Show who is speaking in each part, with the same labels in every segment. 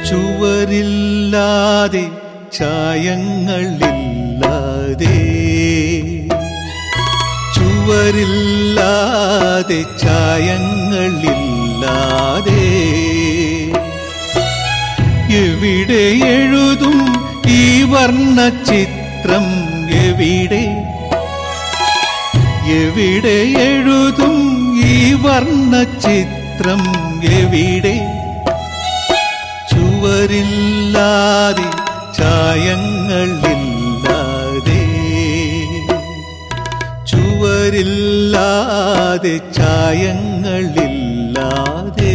Speaker 1: ചുവരില്ലാതെ ചായങ്ങളില്ലാതെ ചുവരില്ലാതെ ചായങ്ങളില്ലാതെ എവിടെ എഴുതും ഈ വർണ്ണചിത്രം എവിടെ എവിടെ എഴുതും ഈ വർണ്ണചിത്രം എവിടെ ചുവരില്ലാതെ ചായങ്ങളില്ലാതെ ചുവരില്ലാതെ ചായങ്ങളില്ലാതെ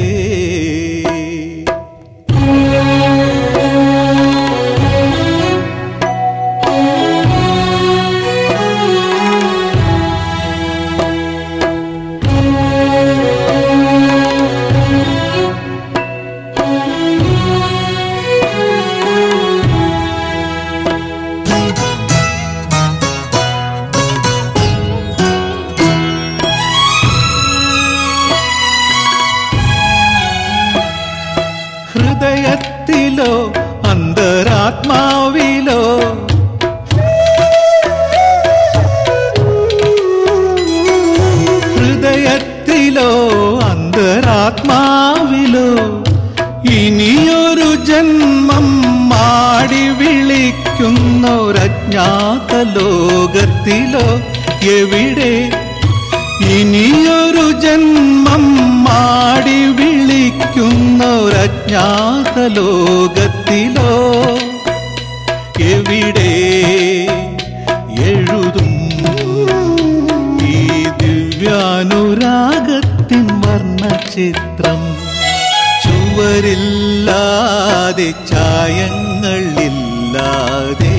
Speaker 1: ഹൃദയത്തിലോ അന്തരാത്മാവിലോ ഹൃദയത്തിലോ അന്തരാത്മാവിലോ ഇനിയൊരു ജന്മം മാടി വിളിക്കുന്നൊരജ്ഞാത ലോകത്തിലോ എവിടെ ഇനിയൊരു ജന്മം മാടി വിളിക്കുന്നൊരജ്ഞാത ലോകത്തിലോ എവിടെ എഴുതും ഈ ദിവ്യാനുരാഗത്തിൻ വർണ്ണചിത്രം ചുവരില്ലാതെ ചായങ്ങളില്ലാതെ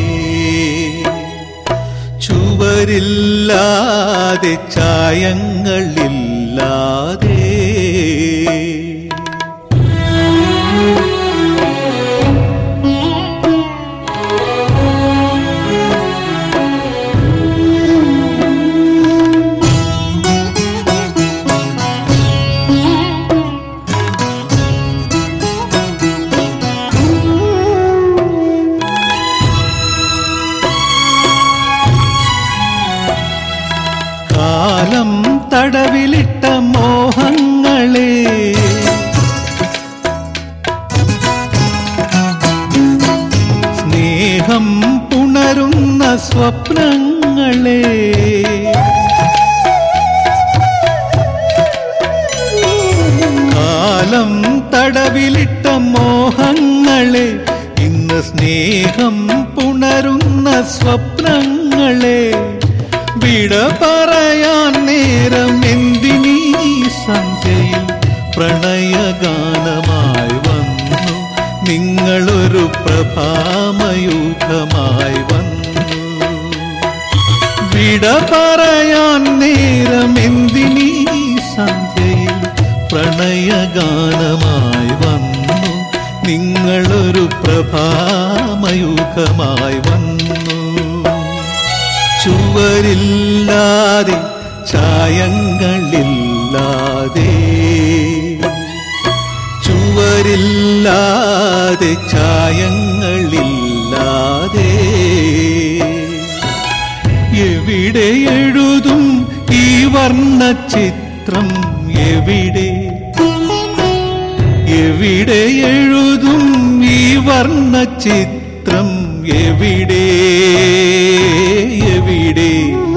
Speaker 1: ചുവരില്ലാതെ ചായങ്ങളില്ലാതെ കാലം തടവിലിട്ട മോഹങ്ങളെ സ്നേഹം പുണരുന്ന സ്വപ്നങ്ങളെ കാലം തടവിലിട്ട മോഹങ്ങളെ ഇന്ന് സ്നേഹം പുണരുന്ന സ്വപ്നങ്ങളെ വിട പറയാൻ നേരം എന്തിനീ സന്ധ്യയിൽ പ്രണയഗാനമായി വന്നു നിങ്ങളൊരു പ്രഭാമയൂഖമായി വന്നു വിട പറയാൻ നേരം എന്തിനീ സന്ധ്യയിൽ പ്രണയഗാനമായി വന്നു നിങ്ങളൊരു പ്രഭാമയൂഖമായി വന്നു ചുവരില്ലാതെ ചായങ്ങളില്ലാതെ ചുവരില്ലാതെ ചായങ്ങളില്ലാതെ എവിടെ എഴുതും ഈ വർണ്ണചിത്രം എവിടെ എവിടെ എഴുതും ഈ വർണ്ണചിത്രം എവിടെ എവിടെ